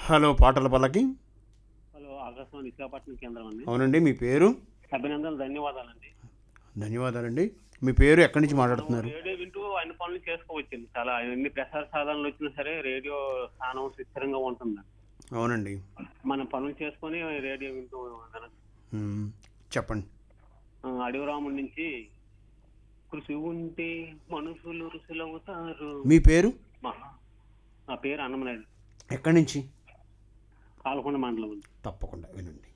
Hello పాటల పల్లకి hello Akashvani Visakhapatnam కేంద్రం అండి అవునండి మీ పేరు అభినందనలు ధన్యవాదాలండి ధన్యవాదాలండి మీ పేరు ఎక్కడి నుంచి మాట్లాడుతున్నారు రేడియో వింటూ అన్ని పనులు చేసుకోవచ్చండి చాలా ఎన్ని ప్రసార సాధనలు వచ్చినా సరే రేడియో స్థానం స్థిరంగా ఉంటుందండి అవునండి మనం పనులు చేసుకొని రేడియో వింటూ ఉండడం. మ్మ్. చెప్పండి ఆ, అడవిరాముడి నుంచి కృషి ఉంటే మనుషులు రుసులవుతారు మీ పేరు మహా నా పేరు అన్నమనాయుడు ఎక్కడి నుంచి పాల్గొండ మండలం తప్పకుండా వినండి